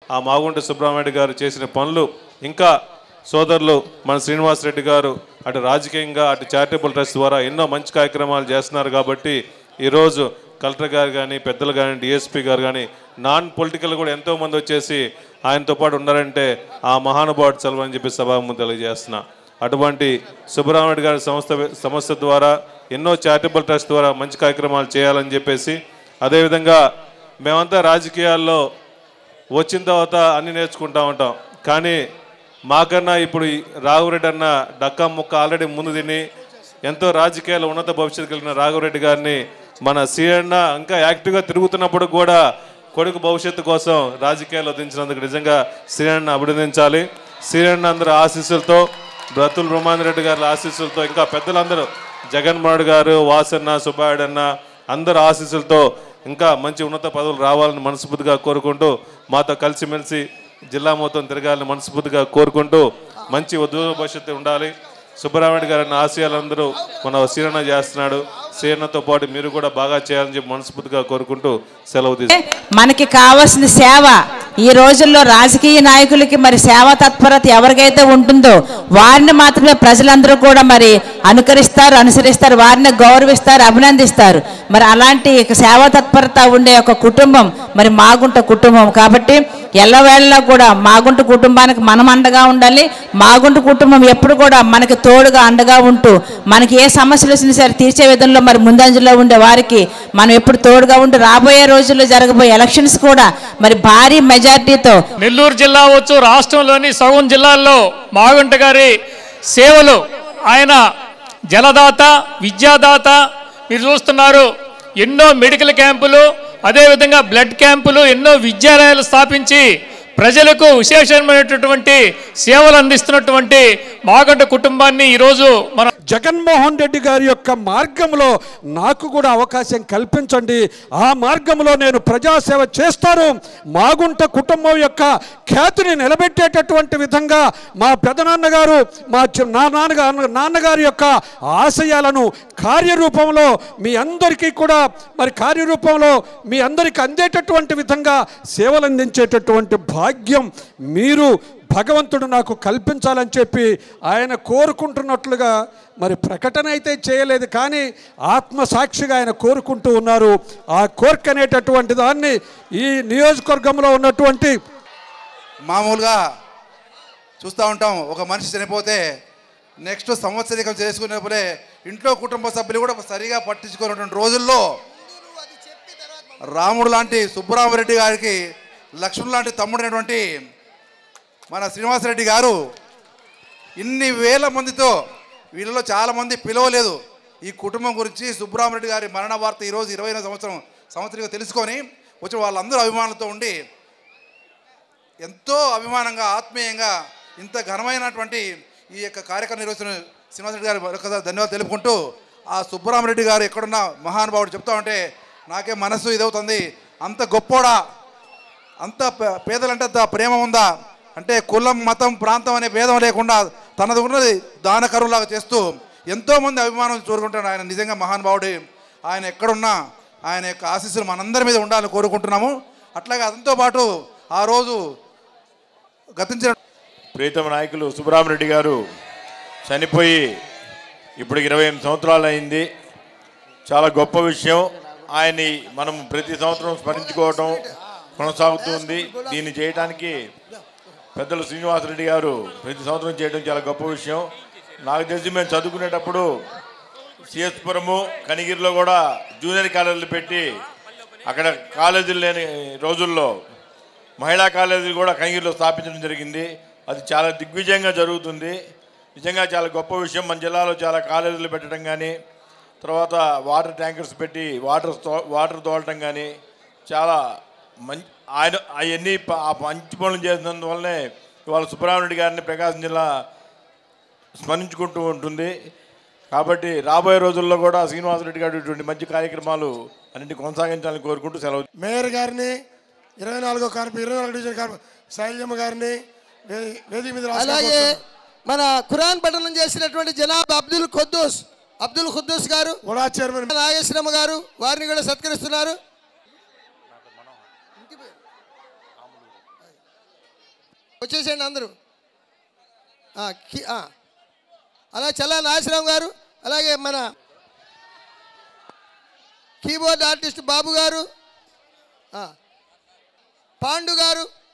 ఆ మాగుంట సుబ్రహ్మణ్య గారు చేసిన పనులు ఇంకా సోదరులు మన శ్రీనివాసరెడ్డి గారు అటు రాజకీయంగా అటు చారిటబుల్ ట్రస్ట్ ద్వారా ఎన్నో మంచి కార్యక్రమాలు చేస్తున్నారు కాబట్టి ఈరోజు కలెక్టర్ గారు కానీ పెద్దలు కానీ డిఎస్పీ గారు కానీ నాన్ పొలిటికల్ కూడా ఎంతోమంది వచ్చేసి ఆయనతో పాటు ఉన్నారంటే ఆ మహానుభావుడు చలవ అని చెప్పి సభాముఖం తెలియజేస్తున్నా అటువంటి సుబ్రహ్మణ్య గారి సంస్థ సంస్థ ద్వారా ఎన్నో చారిటబుల్ ట్రస్ట్ ద్వారా మంచి కార్యక్రమాలు చేయాలని చెప్పేసి అదేవిధంగా మేమంతా రాజకీయాల్లో వచ్చిన తర్వాత అన్ని నేర్చుకుంటా ఉంటాం కానీ మాకన్నా ఇప్పుడు ఈ రాఘవరెడ్డి అన్న డక్కా ముక్క ఆల్రెడీ ముందు తిని ఎంతో రాజకీయాల్లో ఉన్నత భవిష్యత్తు కలిగిన రాఘవరెడ్డి గారిని మన సీఎన్న ఇంకా యాక్టివ్గా తిరుగుతున్నప్పుడు కూడా కొడుకు భవిష్యత్తు కోసం రాజకీయాల్లో దించినందుకు నిజంగా శ్రీరణ అభినందించాలి శ్రీరణ అందరి ఆశీస్సులతో బ్రతుల్ బ్రహ్మాందరెడ్డి గారి ఆశీస్సులతో ఇంకా పెద్దలందరూ జగన్మోహన్ గారు వాసన్న సుబ్బాయుడు అన్న అందరి ఆశీస్సులతో ఇంకా మంచి ఉన్నత పదవులు రావాలని మనస్ఫూర్తిగా కోరుకుంటూ మాతో కలిసిమెలిసి జిల్లా మొత్తం తిరగాలని మనస్ఫూర్తిగా కోరుకుంటూ మంచి ఉద్యోగ భవిష్యత్తు ఉండాలి సుబ్బరామరెడ్డి గారి ఆశయాలందరూ మన శ్రీరణ చేస్తున్నాడు శ్రీరణతో పాటు మీరు కూడా బాగా చేయాలని చెప్పి మనస్ఫూర్తిగా కోరుకుంటూ సెలవు తీసుకుంటాం మనకి కావాల్సిన సేవ ఈ రోజుల్లో రాజకీయ నాయకులకి మరి సేవా తత్పరత ఎవరికైతే ఉంటుందో వారిని మాత్రమే ప్రజలందరూ కూడా మరి అనుకరిస్తారు అనుసరిస్తారు వారిని గౌరవిస్తారు అభినందిస్తారు మరి అలాంటి సేవా తత్పరత ఉండే ఒక కుటుంబం మరి మాగుంట కుటుంబం కాబట్టి ఎల్లవేళలా కూడా మాగుంట కుటుంబానికి మనం అండగా ఉండాలి మాగుంట కుటుంబం ఎప్పుడు కూడా మనకి తోడుగా అండగా ఉంటూ మనకి ఏ సమస్యలు వచ్చినా సరే తీర్చే విధంలో మరి ముందంజలో ఉండే వారికి మనం ఎప్పుడు తోడుగా ఉంటూ రాబోయే రోజుల్లో జరగబోయే ఎలక్షన్స్ కూడా మరి భారీ మెజార్టీతో నెల్లూరు జిల్లా వచ్చు రాష్ట్రంలోని సగం జిల్లాల్లో మాగుంట గారి సేవలు ఆయన జలదాత విద్యాదాత మీరు చూస్తున్నారు ఎన్నో మెడికల్ క్యాంపులు అదేవిధంగా బ్లడ్ క్యాంపులు ఎన్నో విద్యాలయాలు స్థాపించి ప్రజలకు విశేషమైనటువంటి సేవలు అందిస్తున్నటువంటి మాగంట కుటుంబాన్ని ఈరోజు మన జగన్మోహన్ రెడ్డి గారి యొక్క మార్గంలో నాకు కూడా అవకాశం కల్పించండి ఆ మార్గంలో నేను ప్రజాసేవ చేస్తాను మాగుంట కుటుంబం యొక్క ఖ్యాతిని నిలబెట్టేటటువంటి విధంగా మా పెదనాన్నగారు మా చి- నా నాన్నగారు నాన్నగారి యొక్క ఆశయాలను కార్యరూపంలో మీ అందరికీ కూడా మరి కార్యరూపంలో మీ అందరికీ అందేటటువంటి విధంగా సేవలు అందించేటటువంటి భాగ్యం మీరు భగవంతుడు నాకు కల్పించాలని చెప్పి ఆయన కోరుకుంటున్నట్లుగా మరి ప్రకటన అయితే చేయలేదు కానీ ఆత్మ సాక్షిగా ఆయన కోరుకుంటూ ఉన్నారు ఆ కోరిక అనేటటువంటి దాన్ని ఈ నియోజకవర్గంలో ఉన్నటువంటి మామూలుగా చూస్తూ ఉంటాం ఒక మనిషి చనిపోతే నెక్స్ట్ సంవత్సరికం చేసుకునేప్పుడే ఇంట్లో కుటుంబ సభ్యులు కూడా సరిగా పట్టించుకున్నటువంటి రోజుల్లో రాముడు లాంటి సుబ్బరామరెడ్డి గారికి లక్ష్మణ్ లాంటి తమ్ముడైనటువంటి మన శ్రీనివాసరెడ్డి గారు ఇన్ని వేల మందితో వీళ్ళలో చాలామంది పిలవలేదు ఈ కుటుంబం గురించి సుబ్బరామరెడ్డి గారి మరణ వార్త ఈరోజు ఇరవై సంవత్సరం సంవత్సరంగా తెలుసుకొని వచ్చి వాళ్ళందరూ అభిమానులతో ఉండి ఎంతో అభిమానంగా ఆత్మీయంగా ఇంత ఘనమైనటువంటి ఈ యొక్క కార్యక్రమం నిర్వహిస్తున్న శ్రీనివాసరెడ్డి గారు మరొకసారి ధన్యవాదాలు తెలుపుకుంటూ ఆ సుబ్బరామరెడ్డి గారు ఎక్కడున్న మహానుభావుడు చెప్తా ఉంటే నాకే మనసు ఇదవుతుంది అంత గొప్పోడా అంత పే- పేదలంటే అంత ప్రేమ ఉందా అంటే కులం మతం ప్రాంతం అనే భేదం లేకుండా తనది ఉన్నది దాన కరువులాగా చేస్తూ ఎంతోమంది అభిమానం చూరుకుంటాడు ఆయన నిజంగా మహానుభావుడు ఆయన ఎక్కడున్నా ఆయన యొక్క ఆశీస్సులు మనందరి మీద ఉండాలని కోరుకుంటున్నాము అట్లాగే అతనితో పాటు ఆ రోజు గతించిన ప్రీతమ నాయకులు సుబ్బరామరెడ్డి గారు చనిపోయి ఇప్పుడు ఇరవై ఎనిమిది సంవత్సరాలు అయింది చాలా గొప్ప విషయం ఆయన్ని మనం ప్రతి సంవత్సరం స్మరించుకోవటం కొనసాగుతుంది దీన్ని చేయడానికి పెద్దలు శ్రీనివాసరెడ్డి గారు ప్రతి సంవత్సరం చేయడం చాలా గొప్ప విషయం నాకు తెలిసి మేము చదువుకునేటప్పుడు సిఎస్పురము కనిగిరిలో కూడా జూనియర్ కాలేజీలు పెట్టి అక్కడ కాలేజీలు లేని రోజుల్లో మహిళా కాలేజీ కూడా కనిగిరిలో స్థాపించడం జరిగింది అది చాలా దిగ్విజయంగా జరుగుతుంది నిజంగా చాలా గొప్ప విషయం మన జిల్లాలో చాలా కాలేజీలు పెట్టడం కానీ తర్వాత వాటర్ ట్యాంకర్స్ పెట్టి వాటర్ తో- వాటర్ తోలటం కానీ చాలా మంచి ఆయన అవన్నీ ప- ఆ మంచి పనులు చేసినందువల్లనే ఇవాళ సుబ్రహ్మణ్యుడి గారిని ప్రకాశం జిల్లా స్మరించుకుంటూ ఉంటుంది కాబట్టి రాబోయే రోజుల్లో కూడా శ్రీనివాసరెడ్డి గారు ఇటువంటి మంచి కార్యక్రమాలు అన్నింటి కొనసాగించాలని కోరుకుంటూ సెలవు మేయర్ గారిని ఇరవై నాలుగో కార్పొ ఇరవై నాలుగు డివిజన్ కార్పొ శైలజమ్మ గారిని వే- వేదిక మీద రాష్ట్ర అలాగే మన ఖురాన్ పఠనం చేసినటువంటి జనాబ్ అబ్దుల్ ఖుద్దూస్ అబ్దుల్ ఖుద్దూస్ గారు కూడా చైర్మన్ నాగేశ్వరమ్మ గారు వారిని కూడా సత్కరిస్తున్నారు వచ్చేసేయండి అందరూ ఆ, కి- ఆ. అలా చల్లా నాగేశ్వరరావు గారు అలాగే మన కీబోర్డ్ ఆర్టిస్ట్ బాబు గారు ఆ, పాండు గారు